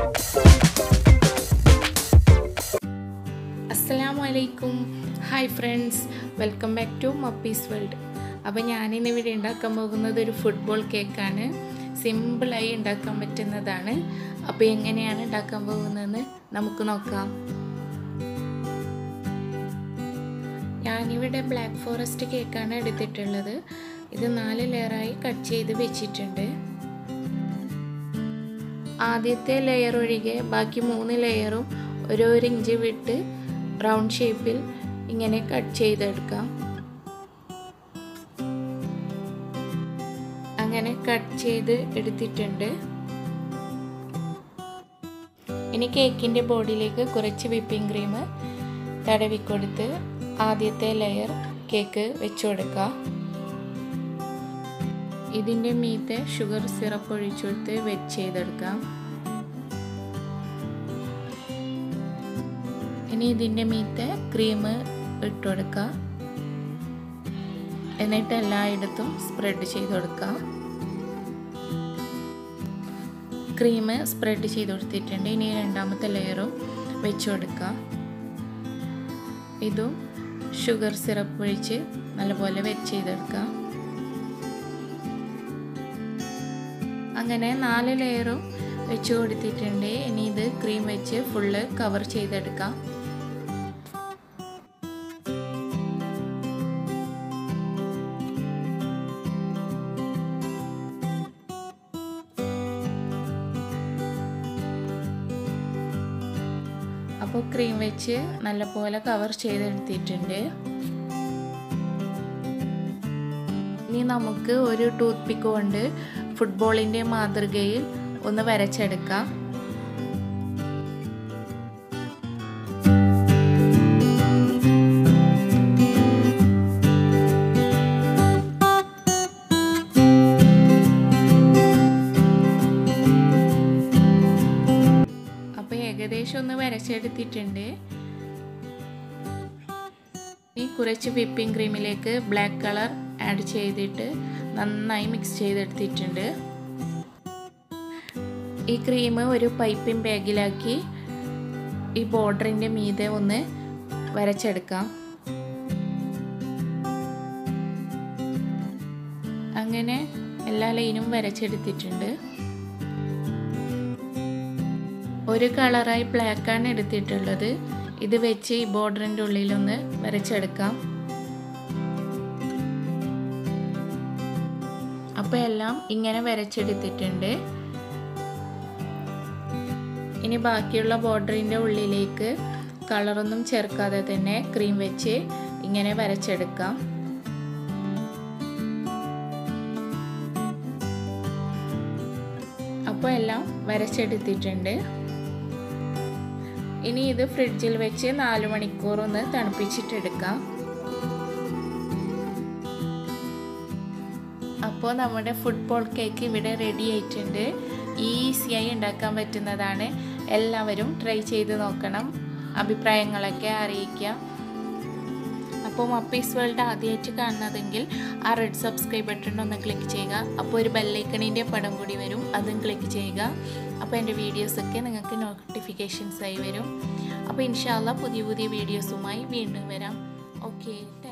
അസ്സലാമു അലൈക്കും hi friends welcome back to Mappy's world അപ്പോൾ ഞാനിന്ന് ഇവിടെ ഉണ്ടാക്കാൻ പോകുന്നത് ഒരു ഫുട്ബോൾ കേക്കാണ് സിമ്പിളായി ഉണ്ടാക്കാൻ പറ്റുന്നതാണ് അപ്പോൾ എങ്ങനെയാണ് ഉണ്ടാക്കാൻ പോകുന്നതെന്ന് നമുക്ക് നോക്കാം ഞാനിവിടെ ബ്ലാക്ക് ഫോറസ്റ്റ് കേക്കാണ് എടുത്തിട്ടുള്ളത് ഇത് നാല് ലെയറായി കട്ട് ചെയ്ത് വെച്ചിട്ടുണ്ട് ആദ്യത്തെ ലെയർ ഒഴികെ ബാക്കി മൂന്ന് ലെയറും ഓരോ ഇഞ്ച് വിട്ട് റൗണ്ട് ഷേപ്പിൽ ഇങ്ങനെ കട്ട് ചെയ്തെടുക്കാം അങ്ങനെ കട്ട് ചെയ്ത് എടുത്തിട്ടുണ്ട് ഇനി കേക്കിൻ്റെ ബോഡിയിലേക്ക് കുറച്ച് വിപ്പിംഗ് ക്രീം തടവിക്കൊടുത്ത് ആദ്യത്തെ ലെയർ കേക്ക് വെച്ചു കൊടുക്കുക ഇതിൻ്റെ മീത്തെ ഷുഗർ സിറപ്പ് ഒഴിച്ചെടുത്ത് വെച്ച് ചെയ്തെടുക്കാം ഇനി ഇതിൻ്റെ മീത്തെ ക്രീം ഇട്ട് കൊടുക്കുക എന്നിട്ട് എല്ലായിടത്തും സ്പ്രെഡ് ചെയ്ത് കൊടുക്കുക ക്രീം സ്പ്രെഡ് ചെയ്ത് കൊടുത്തിട്ടുണ്ട് ഇനി രണ്ടാമത്തെ ലെയറും വെച്ച് കൊടുക്കുക ഇതും ഷുഗർ സിറപ്പ് ഒഴിച്ച് നല്ലപോലെ വെച്ച് ചെയ്തെടുക്കുക അങ്ങനെ നാല് ലെയറും വെച്ച് കൊടുത്തിട്ടുണ്ട് ഇനി ഇത് ക്രീം വെച്ച് ഫുള്ള് കവർ ചെയ്തെടുക്കാം അപ്പോൾ ക്രീം വെച്ച് നല്ലപോലെ കവർ ചെയ്തെടുത്തിട്ടുണ്ട് ഇനി നമുക്ക് ഒരു ടൂത്ത് പിക്ക് കൊണ്ട് ഫുട്ബോളിൻ്റെ മാതൃകയിൽ ഒന്ന് വരച്ചെടുക്കാം അപ്പോൾ ഏകദേശം ഒന്ന് വരച്ചെടുത്തിട്ടുണ്ട് ഈ കുറച്ച് വിപ്പിംഗ് ക്രീമിലേക്ക് ബ്ലാക്ക് കളർ ആഡ് ചെയ്തിട്ട് നന്നായി മിക്സ് ചെയ്തെടുത്തിട്ടുണ്ട് ഈ ക്രീം ഒരു പൈപ്പിംഗ് ബാഗിലാക്കി ഈ ബോർഡറിൻ്റെ മീതെ ഒന്ന് വരച്ചെടുക്കാം അങ്ങനെ എല്ലാ ലൈനും വരച്ചെടുത്തിട്ടുണ്ട് ഒരു കളറായി ബ്ലാക്കാണ് എടുത്തിട്ടുള്ളത് ഇത് വെച്ച് ഈ ബോർഡറിൻ്റെ ഉള്ളിലൊന്ന് വരച്ചെടുക്കാം അപ്പോൾ എല്ലാം ഇങ്ങനെ വരച്ചെടുത്തിട്ടുണ്ട് ഇനി ബാക്കിയുള്ള ബോർഡറിൻ്റെ ഉള്ളിലേക്ക് കളറൊന്നും ചേർക്കാതെ തന്നെ ക്രീം വെച്ച് ഇങ്ങനെ വരച്ചെടുക്കാം അപ്പോൾ എല്ലാം വരച്ചെടുത്തിട്ടുണ്ട് ഇനി ഇത് ഫ്രിഡ്ജിൽ വെച്ച് നാല് മണിക്കൂർ ഒന്ന് തണുപ്പിച്ചിട്ടെടുക്കാം അപ്പോൾ നമ്മുടെ ഫുട്ബോൾ കേക്ക് ഇവിടെ റെഡി ആയിട്ടുണ്ട് ഈസിയായി ഉണ്ടാക്കാൻ പറ്റുന്നതാണ് എല്ലാവരും ട്രൈ ചെയ്ത് നോക്കണം അഭിപ്രായങ്ങളൊക്കെ അറിയിക്കുക അപ്പോൾ മപ്പീസ് വേൾഡ് ആദ്യമായിട്ട് കാണുന്നതെങ്കിൽ ആ റെഡ് സബ്സ്ക്രൈബ് ബട്ടൺ ഒന്ന് ക്ലിക്ക് ചെയ്യുക അപ്പോൾ ഒരു ബെല്ലൈക്കണിൻ്റെ പടം കൂടി വരും അതും ക്ലിക്ക് ചെയ്യുക അപ്പോൾ എൻ്റെ വീഡിയോസൊക്കെ നിങ്ങൾക്ക് നോട്ടിഫിക്കേഷൻസ് ആയി വരും അപ്പോൾ ഇൻഷാല്ല പുതിയ പുതിയ വീഡിയോസുമായി വീണ്ടും വരാം ഓക്കെ